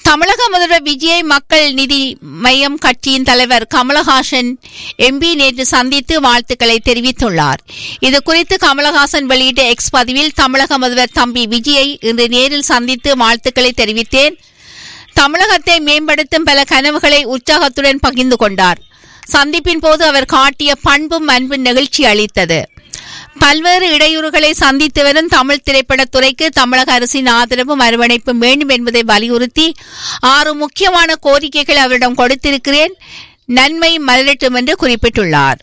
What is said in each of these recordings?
தமிழக முதல்வர் விஜய் மக்கள் நிதி மையம் கட்சியின் தலைவர் கமலஹாசன் எம்பி நேற்று சந்தித்து வாழ்த்துக்களை தெரிவித்துள்ளார் இது குறித்து கமலஹாசன் வெளியிட்ட எக்ஸ் பதிவில் தமிழக முதல்வர் தம்பி விஜயை இன்று நேரில் சந்தித்து வாழ்த்துக்களை தெரிவித்தேன் தமிழகத்தை மேம்படுத்தும் பல கனவுகளை உற்சாகத்துடன் பகிர்ந்து கொண்டார் சந்திப்பின் போது அவர் காட்டிய பண்பும் அன்பும் நெகிழ்ச்சி அளித்தது பல்வேறு இடையூறுகளை சந்தித்து வரும் தமிழ் திரைப்படத்துறைக்கு தமிழக அரசின் ஆதரவும் அரவணைப்பும் வேண்டும் என்பதை வலியுறுத்தி ஆறு முக்கியமான கோரிக்கைகளை அவரிடம் கொடுத்திருக்கிறேன் நன்மை மலரட்டும் என்று குறிப்பிட்டுள்ளார்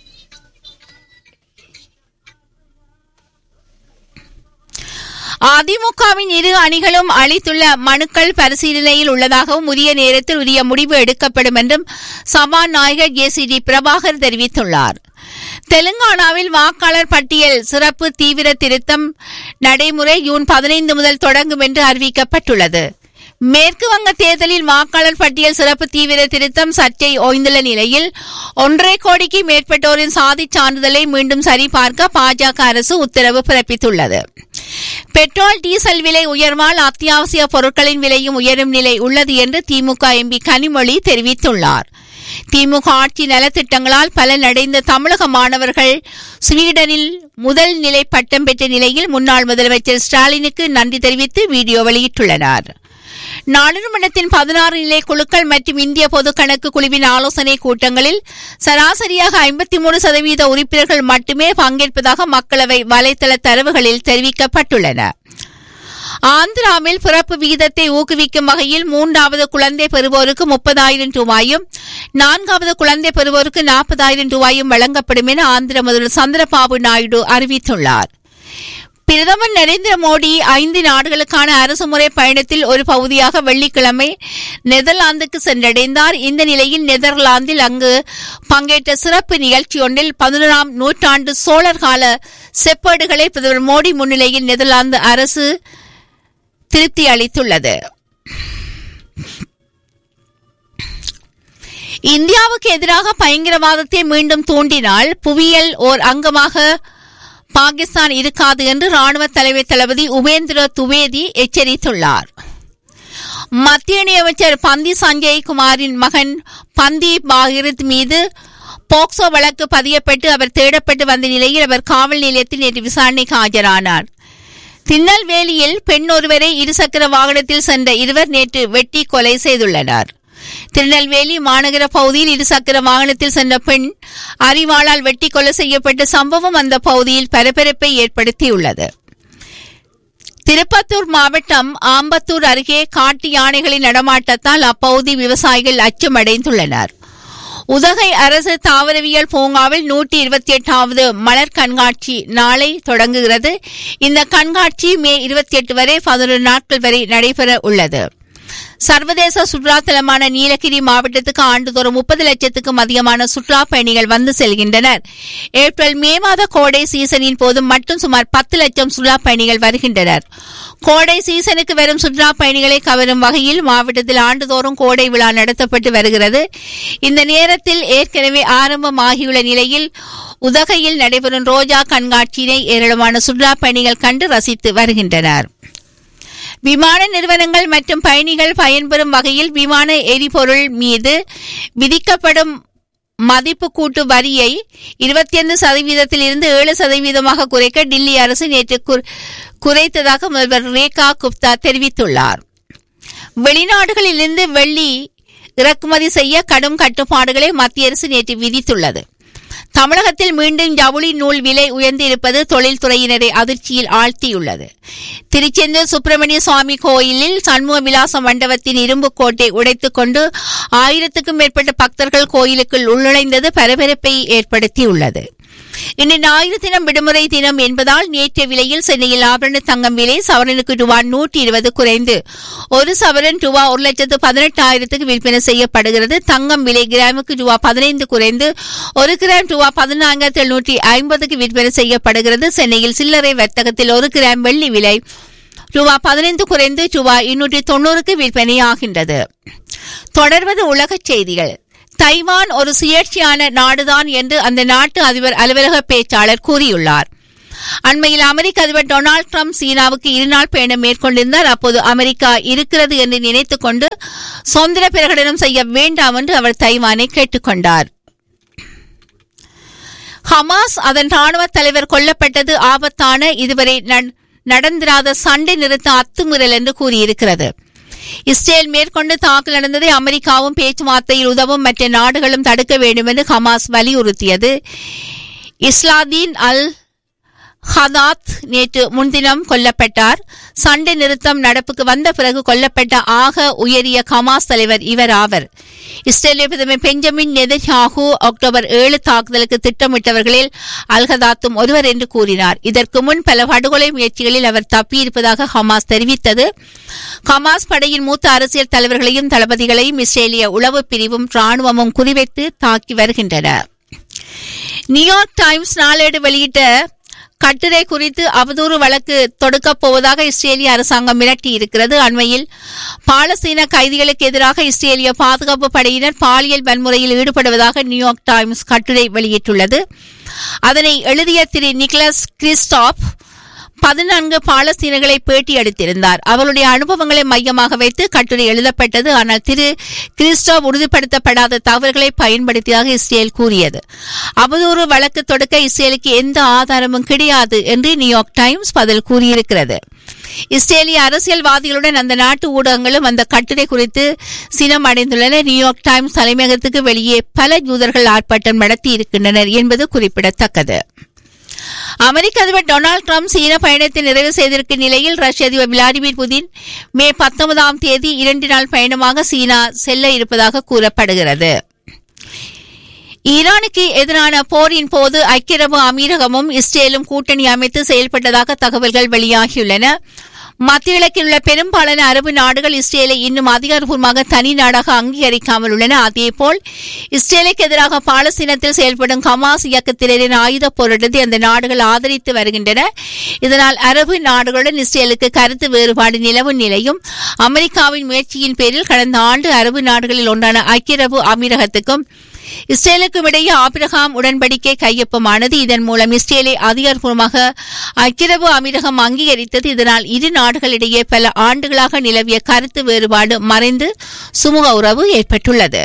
அதிமுகவின் இரு அணிகளும் அளித்துள்ள மனுக்கள் பரிசீலனையில் உள்ளதாகவும் உரிய நேரத்தில் உரிய முடிவு எடுக்கப்படும் என்றும் சபாநாயகர் ஜே சி டி பிரபாகர் தெரிவித்துள்ளார் தெலுங்கானாவில் வாக்காளர் பட்டியல் சிறப்பு தீவிர திருத்தம் நடைமுறை ஜூன் பதினைந்து முதல் தொடங்கும் என்று அறிவிக்கப்பட்டுள்ளது மேற்கு வங்க தேர்தலில் வாக்காளர் பட்டியல் சிறப்பு தீவிர திருத்தம் சர்ச்சை ஓய்ந்துள்ள நிலையில் ஒன்றரை கோடிக்கு மேற்பட்டோரின் சாதிச் சான்றிதழை மீண்டும் சரிபார்க்க பாஜக அரசு உத்தரவு பிறப்பித்துள்ளது பெட்ரோல் டீசல் விலை உயர்வால் அத்தியாவசிய பொருட்களின் விலையும் உயரும் நிலை உள்ளது என்று திமுக எம்பி கனிமொழி தெரிவித்துள்ளார் திமுக ஆட்சி நலத்திட்டங்களால் பலனடைந்த தமிழக மாணவர்கள் ஸ்வீடனில் முதல் நிலை பட்டம் பெற்ற நிலையில் முன்னாள் முதலமைச்சர் ஸ்டாலினுக்கு நன்றி தெரிவித்து வீடியோ வெளியிட்டுள்ளனர் நாடாளுமன்றத்தின் பதினாறு நிலை குழுக்கள் மற்றும் இந்திய பொது கணக்கு குழுவின் ஆலோசனை கூட்டங்களில் சராசரியாக ஐம்பத்தி மூணு சதவீத உறுப்பினர்கள் மட்டுமே பங்கேற்பதாக மக்களவை வலைதள தரவுகளில் தெரிவிக்கப்பட்டுள்ளன ஆந்திராவில் பிறப்பு விகிதத்தை ஊக்குவிக்கும் வகையில் மூன்றாவது குழந்தை பெறுவோருக்கு முப்பதாயிரம் ரூபாயும் நான்காவது குழந்தை பெறுவோருக்கு நாற்பதாயிரம் ரூபாயும் வழங்கப்படும் என ஆந்திர முதல்வர் சந்திரபாபு நாயுடு அறிவித்துள்ளார் பிரதமர் நரேந்திர மோடி ஐந்து நாடுகளுக்கான அரசுமுறை பயணத்தில் ஒரு பகுதியாக வெள்ளிக்கிழமை நெதர்லாந்துக்கு சென்றடைந்தார் இந்த நிலையில் நெதர்லாந்தில் அங்கு பங்கேற்ற சிறப்பு நிகழ்ச்சி ஒன்றில் பதினொன்றாம் நூற்றாண்டு சோழர் கால செப்பேடுகளை பிரதமர் மோடி முன்னிலையில் நெதர்லாந்து அரசு திருப்தி அளித்துள்ளது இந்தியாவுக்கு எதிராக பயங்கரவாதத்தை மீண்டும் தூண்டினால் புவியியல் ஓர் அங்கமாக பாகிஸ்தான் இருக்காது என்று ராணுவ தலைமை தளபதி உபேந்திர துவேதி எச்சரித்துள்ளார் மத்திய இணையமைச்சர் பந்தி சஞ்சய் குமாரின் மகன் பந்தி பாகிரத் மீது போக்சோ வழக்கு பதியப்பட்டு அவர் தேடப்பட்டு வந்த நிலையில் அவர் காவல் நிலையத்தில் நேற்று விசாரணைக்கு ஆஜரானார் திருநெல்வேலியில் பெண் ஒருவரை இருசக்கர வாகனத்தில் சென்ற இருவர் நேற்று வெட்டி கொலை செய்துள்ளனர் திருநெல்வேலி மாநகர பகுதியில் இருசக்கர வாகனத்தில் சென்ற பெண் அறிவாளால் வெட்டி கொலை செய்யப்பட்ட சம்பவம் அந்த பகுதியில் பரபரப்பை ஏற்படுத்தியுள்ளது திருப்பத்தூர் மாவட்டம் ஆம்பத்தூர் அருகே காட்டு யானைகளின் நடமாட்டத்தால் அப்பகுதி விவசாயிகள் அச்சமடைந்துள்ளனர் உதகை அரசு தாவரவியல் பூங்காவில் நூற்றி இருபத்தி எட்டாவது மலர் கண்காட்சி நாளை தொடங்குகிறது இந்த கண்காட்சி மே இருபத்தி எட்டு வரை பதினொரு நாட்கள் வரை நடைபெற உள்ளது சர்வதேச சுற்றுலா தலமான நீலகிரி மாவட்டத்துக்கு ஆண்டுதோறும் முப்பது லட்சத்துக்கும் அதிகமான சுற்றுலா பயணிகள் வந்து செல்கின்றனர் ஏப்ரல் மே மாத கோடை சீசனின் போது மட்டும் சுமார் பத்து லட்சம் சுற்றுலா பயணிகள் வருகின்றனர் கோடை சீசனுக்கு வரும் சுற்றுலா பயணிகளை கவரும் வகையில் மாவட்டத்தில் ஆண்டுதோறும் கோடை விழா நடத்தப்பட்டு வருகிறது இந்த நேரத்தில் ஏற்கனவே ஆரம்பமாகியுள்ள நிலையில் உதகையில் நடைபெறும் ரோஜா கண்காட்சியினை ஏராளமான சுற்றுலா பயணிகள் கண்டு ரசித்து வருகின்றனர் விமான நிறுவனங்கள் மற்றும் பயணிகள் பயன்பெறும் வகையில் விமான எரிபொருள் மீது விதிக்கப்படும் மதிப்பு கூட்டு வரியை இருபத்தி ஐந்து சதவீதத்தில் இருந்து ஏழு சதவீதமாக குறைக்க டில்லி அரசு நேற்று குறைத்ததாக முதல்வர் ரேகா குப்தா தெரிவித்துள்ளார் வெளிநாடுகளிலிருந்து வெள்ளி இறக்குமதி செய்ய கடும் கட்டுப்பாடுகளை மத்திய அரசு நேற்று விதித்துள்ளது தமிழகத்தில் மீண்டும் ஜவுளி நூல் விலை உயர்ந்திருப்பது தொழில்துறையினரை அதிர்ச்சியில் ஆழ்த்தியுள்ளது திருச்செந்தூர் சுப்பிரமணிய சுவாமி கோயிலில் சண்முக விலாச மண்டபத்தின் இரும்பு கோட்டை உடைத்துக் கொண்டு ஆயிரத்துக்கும் மேற்பட்ட பக்தர்கள் கோயிலுக்குள் உள்நுழைந்தது பரபரப்பை ஏற்படுத்தியுள்ளது இன்று ஞாயிறு தினம் விடுமுறை தினம் என்பதால் நேற்றைய விலையில் சென்னையில் ஆபரண தங்கம் விலை சவரனுக்கு ரூபாய் நூற்றி இருபது குறைந்து ஒரு சவரன் ரூபாய் ஒரு லட்சத்து பதினெட்டாயிரத்துக்கு விற்பனை செய்யப்படுகிறது தங்கம் விலை கிராமுக்கு ரூபாய் பதினைந்து குறைந்து ஒரு கிராம் ரூபாய் பதினான்காயிரத்தி எழுநூற்றி ஐம்பதுக்கு விற்பனை செய்யப்படுகிறது சென்னையில் சில்லறை வர்த்தகத்தில் ஒரு கிராம் வெள்ளி விலை ரூபாய் பதினைந்து குறைந்து ரூபாய் இருநூற்றி தொண்ணூறுக்கு விற்பனையாகின்றது தொடர்வது உலகச் செய்திகள் தைவான் ஒரு சுயேட்சையான நாடுதான் என்று அந்த நாட்டு அதிபர் அலுவலக பேச்சாளர் கூறியுள்ளார் அண்மையில் அமெரிக்க அதிபர் டொனால்டு ட்ரம்ப் சீனாவுக்கு இருநாள் பயணம் மேற்கொண்டிருந்தார் அப்போது அமெரிக்கா இருக்கிறது என்று நினைத்துக் கொண்டு சுதந்திர பிரகடனம் செய்ய வேண்டாம் என்று அவர் தைவானை கேட்டுக்கொண்டார் ஹமாஸ் அதன் ராணுவ தலைவர் கொல்லப்பட்டது ஆபத்தான இதுவரை நடந்திராத சண்டை நிறுத்த அத்துமீறல் என்று கூறியிருக்கிறது இஸ்ரேல் மேற்கொண்டு தாக்கல் நடந்ததை அமெரிக்காவும் பேச்சுவார்த்தையில் உதவும் மற்ற நாடுகளும் தடுக்க வேண்டும் என்று ஹமாஸ் வலியுறுத்தியது இஸ்லாதீன் அல் ஹதாத் நேற்று முன்தினம் கொல்லப்பட்டார் சண்டை நிறுத்தம் நடப்புக்கு வந்த பிறகு கொல்லப்பட்ட ஆக உயரிய ஹமாஸ் தலைவர் இவர் ஆவர் இஸ்ரேலிய பிரதமர் பெஞ்சமின் நெதன்யாகு அக்டோபர் ஏழு தாக்குதலுக்கு திட்டமிட்டவர்களில் அல்ஹதாத்தும் ஒருவர் என்று கூறினார் இதற்கு முன் பல படுகொலை முயற்சிகளில் அவர் தப்பியிருப்பதாக ஹமாஸ் தெரிவித்தது ஹமாஸ் படையின் மூத்த அரசியல் தலைவர்களையும் தளபதிகளையும் இஸ்ரேலிய உளவு பிரிவும் ராணுவமும் குறிவைத்து தாக்கி வருகின்றன நியூயார்க் டைம்ஸ் நாளேடு வெளியிட்ட கட்டுரை குறித்து அவதூறு வழக்கு தொடுக்கப் போவதாக இஸ்ரேலிய அரசாங்கம் மிரட்டி இருக்கிறது அண்மையில் பாலஸ்தீன கைதிகளுக்கு எதிராக இஸ்ரேலிய பாதுகாப்பு படையினர் பாலியல் வன்முறையில் ஈடுபடுவதாக நியூயார்க் டைம்ஸ் கட்டுரை வெளியிட்டுள்ளது அதனை எழுதிய திரு நிக்லஸ் கிறிஸ்டாப் பதினான்கு பாலஸ்தீனர்களை பேட்டி அளித்திருந்தார் அவருடைய அனுபவங்களை மையமாக வைத்து கட்டுரை எழுதப்பட்டது ஆனால் திரு கிறிஸ்டோ உறுதிப்படுத்தப்படாத தகவல்களை பயன்படுத்தியதாக இஸ்ரேல் கூறியது அவதூறு வழக்கு தொடுக்க இஸ்ரேலுக்கு எந்த ஆதாரமும் கிடையாது என்று நியூயார்க் டைம்ஸ் பதில் கூறியிருக்கிறது இஸ்ரேலிய அரசியல்வாதிகளுடன் அந்த நாட்டு ஊடகங்களும் அந்த கட்டுரை குறித்து சினம் அடைந்துள்ளன நியூயார்க் டைம்ஸ் தலைமையகத்துக்கு வெளியே பல யூதர்கள் ஆர்ப்பாட்டம் நடத்தி இருக்கின்றனர் என்பது குறிப்பிடத்தக்கது அமெரிக்க அதிபர் டொனால்டு ட்ரம்ப் சீன பயணத்தை நிறைவு செய்திருக்கும் நிலையில் ரஷ்ய அதிபர் விளாடிமிர் புதின் மே பத்தொன்பதாம் தேதி இரண்டு நாள் பயணமாக சீனா செல்ல இருப்பதாக கூறப்படுகிறது ஈரானுக்கு எதிரான போரின் போது ஐக்கிய அரபு அமீரகமும் இஸ்ரேலும் கூட்டணி அமைத்து செயல்பட்டதாக தகவல்கள் வெளியாகியுள்ளன மத்திய கிழக்கில் உள்ள பெரும்பாலான அரபு நாடுகள் இஸ்ரேலை இன்னும் அதிகாரப்பூர்வமாக தனி நாடாக அங்கீகரிக்காமல் உள்ளன அதேபோல் இஸ்ரேலுக்கு எதிராக பாலஸ்தீனத்தில் செயல்படும் ஹமாஸ் இயக்கத்தினரின் ஆயுத போராட்டத்தை அந்த நாடுகள் ஆதரித்து வருகின்றன இதனால் அரபு நாடுகளுடன் இஸ்ரேலுக்கு கருத்து வேறுபாடு நிலவும் நிலையும் அமெரிக்காவின் முயற்சியின் பேரில் கடந்த ஆண்டு அரபு நாடுகளில் ஒன்றான ஐக்கிய அரபு அமீரகத்துக்கும் இஸ்ரேலுக்கும் இடையே ஆபிரகாம் உடன்படிக்கை கையொப்பமானது இதன் மூலம் இஸ்ரேலை அதிகாரப்பூர்வமாக ஐக்கியரபு அமீரகம் அங்கீகரித்தது இதனால் இரு நாடுகளிடையே பல ஆண்டுகளாக நிலவிய கருத்து வேறுபாடு மறைந்து சுமூக உறவு ஏற்பட்டுள்ளது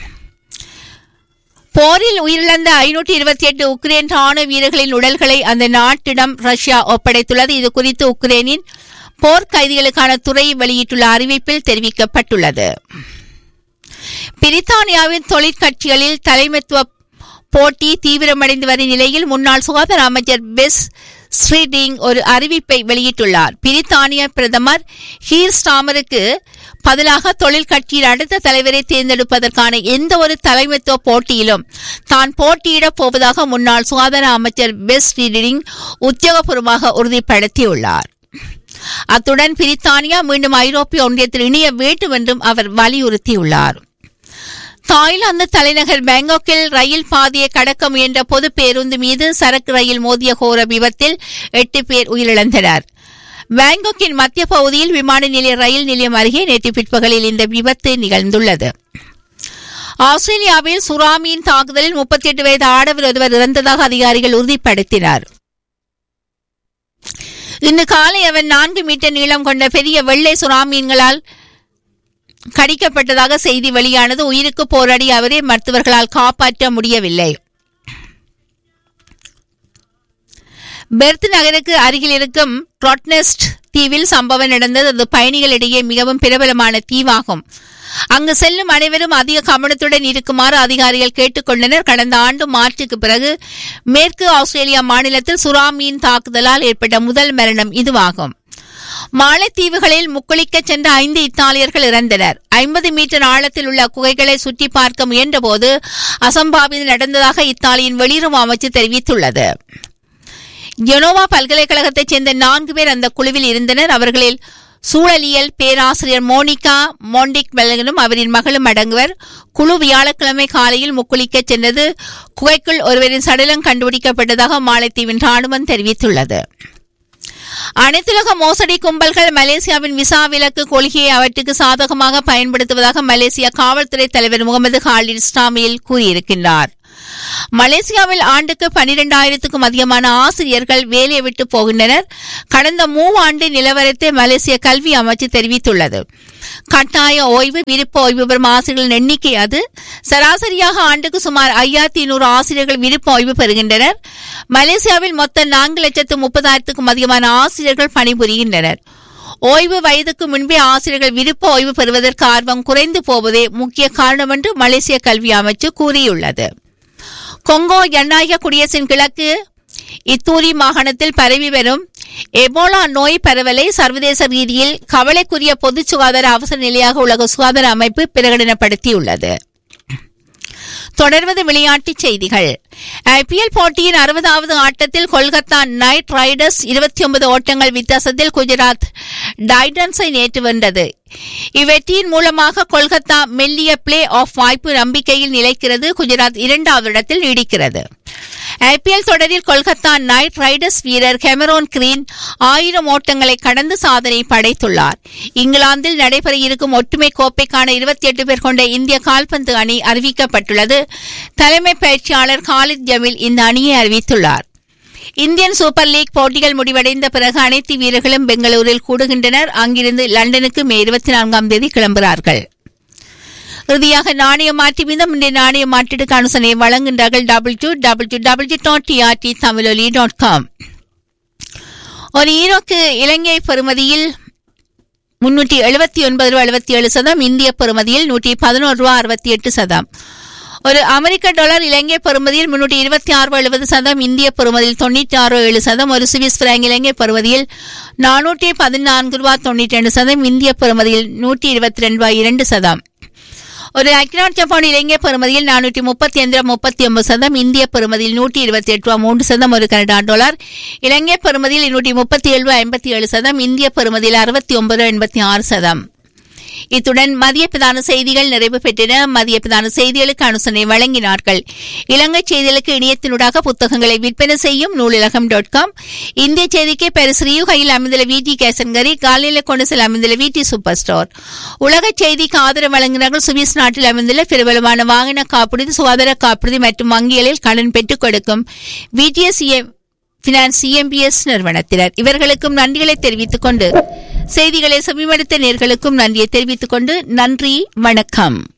போரில் உயிரிழந்த ஐநூற்றி இருபத்தி எட்டு உக்ரைன் ராணுவ வீரர்களின் உடல்களை அந்த நாட்டிடம் ரஷ்யா ஒப்படைத்துள்ளது இது குறித்து உக்ரைனின் போர் கைதிகளுக்கான துறை வெளியிட்டுள்ள அறிவிப்பில் தெரிவிக்கப்பட்டுள்ளது பிரித்தானியாவின் தொழிற்கட்சிகளில் தலைமைத்துவ போட்டி தீவிரமடைந்து வரும் நிலையில் முன்னாள் சுகாதார அமைச்சர் பெஸ் ஸ்ரீடிங் ஒரு அறிவிப்பை வெளியிட்டுள்ளார் பிரித்தானிய பிரதமர் ஹீர் ஸ்டாமருக்கு பதிலாக தொழில் கட்சியின் அடுத்த தலைவரை தேர்ந்தெடுப்பதற்கான எந்த ஒரு தலைமைத்துவ போட்டியிலும் தான் போட்டியிடப் போவதாக முன்னாள் சுகாதார அமைச்சர் பெஸ் ஸ்ரீடிங் உத்தியோகபூர்வமாக உறுதிப்படுத்தியுள்ளார் அத்துடன் பிரித்தானியா மீண்டும் ஐரோப்பிய ஒன்றியத்தில் இணைய வேண்டும் என்றும் அவர் வலியுறுத்தியுள்ளார் தாய்லாந்து தலைநகர் பேங்காக்கில் ரயில் பாதையை கடக்க முயன்ற பொது பேருந்து மீது சரக்கு ரயில் மோதிய கோர விபத்தில் எட்டு பேர் உயிரிழந்தனர் பேங்காக்கின் மத்திய பகுதியில் விமான நிலைய ரயில் நிலையம் அருகே நேற்று பிற்பகலில் இந்த விபத்து நிகழ்ந்துள்ளது ஆஸ்திரேலியாவில் சுறாமியின் தாக்குதலில் முப்பத்தி எட்டு வயது ஆடவர் ஒருவர் இறந்ததாக அதிகாரிகள் உறுதிப்படுத்தினர் இன்று காலை அவன் நான்கு மீட்டர் நீளம் கொண்ட பெரிய வெள்ளை சுறாமீன்களால் கடிக்கப்பட்டதாக செய்தி வெளியானது உயிருக்கு போராடி அவரே மருத்துவர்களால் காப்பாற்ற முடியவில்லை பெர்த் நகருக்கு அருகில் இருக்கும் ட்ராட்னெஸ்ட் தீவில் சம்பவம் நடந்தது அது பயணிகளிடையே மிகவும் பிரபலமான தீவாகும் அங்கு செல்லும் அனைவரும் அதிக கவனத்துடன் இருக்குமாறு அதிகாரிகள் கேட்டுக்கொண்டனர் கடந்த ஆண்டு மார்ச்சுக்கு பிறகு மேற்கு ஆஸ்திரேலியா மாநிலத்தில் சுறாமியின் தாக்குதலால் ஏற்பட்ட முதல் மரணம் இதுவாகும் மாலைத்தீவுகளில் முக்குளிக்க சென்ற ஐந்து இத்தாலியர்கள் இறந்தனர் ஐம்பது மீட்டர் ஆழத்தில் உள்ள குகைகளை சுற்றி பார்க்க முயன்றபோது அசம்பாவிதம் நடந்ததாக இத்தாலியின் வெளியுறவு அமைச்சு தெரிவித்துள்ளது ஜெனோவா பல்கலைக்கழகத்தைச் சேர்ந்த நான்கு பேர் அந்த குழுவில் இருந்தனர் அவர்களில் சூழலியல் பேராசிரியர் மோனிகா மோண்டிக் மெலகனும் அவரின் மகளும் அடங்குவர் குழு வியாழக்கிழமை காலையில் முக்குளிக்க சென்றது குகைக்குள் ஒருவரின் சடலம் கண்டுபிடிக்கப்பட்டதாக மாலைத்தீவின் ராணுவம் தெரிவித்துள்ளது அனைத்துலக மோசடி கும்பல்கள் மலேசியாவின் விசா விலக்கு கொள்கையை அவற்றுக்கு சாதகமாக பயன்படுத்துவதாக மலேசிய காவல்துறை தலைவர் முகமது ஹாலிட் இஸ்லாமியில் கூறியிருக்கின்றார் மலேசியாவில் ஆண்டுக்கு பனிரெண்டாயிரத்துக்கும் அதிகமான ஆசிரியர்கள் வேலையை விட்டு போகின்றனர் கடந்த மூவாண்டு நிலவரத்தை மலேசிய கல்வி அமைச்சு தெரிவித்துள்ளது கட்டாய ஓய்வு விருப்ப ஓய்வு பெறும் ஆசிரியர்களின் எண்ணிக்கை அது சராசரியாக ஆண்டுக்கு சுமார் ஐயாயிரத்தி ஐநூறு ஆசிரியர்கள் விருப்ப ஓய்வு பெறுகின்றனர் மலேசியாவில் மொத்தம் நான்கு லட்சத்து முப்பதாயிரத்துக்கும் அதிகமான ஆசிரியர்கள் பணிபுரிகின்றனர் ஓய்வு வயதுக்கு முன்பே ஆசிரியர்கள் விருப்ப ஓய்வு பெறுவதற்கு ஆர்வம் குறைந்து போவதே முக்கிய காரணம் என்று மலேசிய கல்வி அமைச்சு கூறியுள்ளது கொங்கோ ஜனநாயக குடியரசின் கிழக்கு இத்தூரி மாகாணத்தில் பரவி வரும் எபோலா நோய் பரவலை சர்வதேச ரீதியில் கவலைக்குரிய பொது சுகாதார அவசர நிலையாக உலக சுகாதார அமைப்பு பிரகடனப்படுத்தியுள்ளது தொடர்வது விளையாட்டுச் செய்திகள் ஐபிஎல் போட்டியின் அறுபதாவது ஆட்டத்தில் கொல்கத்தா நைட் ரைடர்ஸ் இருபத்தி ஒன்பது ஓட்டங்கள் வித்தியாசத்தில் குஜராத் டைடன்ஸை நேற்று வென்றது இவ்வெற்றியின் மூலமாக கொல்கத்தா மெல்லிய பிளே ஆஃப் வாய்ப்பு நம்பிக்கையில் நிலைக்கிறது குஜராத் இரண்டாவது இடத்தில் நீடிக்கிறது ஐபிஎல் தொடரில் கொல்கத்தா நைட் ரைடர்ஸ் வீரர் கெமரோன் கிரீன் ஆயிரம் ஓட்டங்களை கடந்து சாதனை படைத்துள்ளார் இங்கிலாந்தில் நடைபெற இருக்கும் ஒற்றுமை கோப்பைக்கான இருபத்தி எட்டு பேர் கொண்ட இந்திய கால்பந்து அணி அறிவிக்கப்பட்டுள்ளது தலைமை பயிற்சியாளர் காலித் ஜமீல் இந்த அணியை அறிவித்துள்ளார் இந்தியன் சூப்பர் லீக் போட்டிகள் முடிவடைந்த பிறகு அனைத்து வீரர்களும் பெங்களூரில் கூடுகின்றனர் அங்கிருந்து லண்டனுக்கு மே இருபத்தி நான்காம் தேதி கிளம்புகிறார்கள் இறுதியாக நாணய மாற்றி வீதம் இன்றைய நாணய மாற்றீடுக்கு அனுசனையை வழங்குகின்றார்கள் double two double two double two dot T R T Thamizholi dot com ஒரு ஈரோக்கு இலங்கை பெறுமதியில் முன்னூற்றி எழுபத்தி ஒன்பது ரூபா எழுபத்தி ஏழு சதம் இந்திய பெறுமதியில் நூற்றி பதினோரு ரூபா அறுபத்தி எட்டு சதம் ஒரு அமெரிக்க டாலர் இலங்கை பெறுமதியில் முன்னூற்றி இருபத்தி ஆறு ரூபா எழுபது சதம் இந்திய பெறுமதியில் தொண்ணூற்றி ஆறு ரூபா ஏழு சதம் ஒரு சுவிஸ் பிராங்க் இலங்கை பெறுமதியில் நானூற்றி பதினான்கு ரூபா தொண்ணூற்றி ரெண்டு சதம் இந்திய பெறுமதியில் நூற்றி இருபத்தி ரெண்டு ரூபாய் இரண்டு சதம் ஒரு ஐக்கியநாட் ஜப்பான் இலங்கை பெறுமதியில் நானூற்றி முப்பத்தி ஐந்து ரூபா முப்பத்தி ஒன்பது சதம் இந்திய பெறுமதியில் நூற்றி இருபத்தி எட்டு ரூபா மூன்று சதம் ஒரு கனடா டாலர் இலங்கை பெறுமதியில் நூற்றி முப்பத்தி ஏழு ரூபா ஐம்பத்தி ஏழு சதம் இந்திய பெறுமதியில் அறுபத்தி ஒன்பது ரூபா எண்பத்தி ஆறு சதம் இத்துடன் மதிய பிரதான செய்திகள் நிறைவு பெற்றன மதிய பிரதான செய்திகளுக்கு அனுசரணை வழங்கினார்கள் இலங்கை செய்திகளுக்கு இணையத்தினூடாக புத்தகங்களை விற்பனை செய்யும் நூலிலகம் டாட் காம் இந்திய செய்திக்கு பெருசிறியுகையில் அமைந்துள்ள விடி கேசன்கரி காலையில கொண்டு செல் அமைந்துள்ள விடி சூப்பர் ஸ்டோர் உலக செய்திக்கு ஆதரவு வழங்கினார்கள் சுவிஸ் நாட்டில் அமைந்துள்ள பிரபலமான வாகன காப்புறுதி சுகாதார காப்புறுதி மற்றும் வங்கிகளில் கடன் பெற்றுக் கொடுக்கும் விடிஎஸ் பினான்ஸ் சிஎம்பிஎஸ் நிறுவனத்தினர் இவர்களுக்கும் நன்றிகளை தெரிவித்துக் கொண்டு செய்திகளை செவிமடுத்த நேர்களுக்கும் நன்றியை தெரிவித்துக் கொண்டு நன்றி வணக்கம்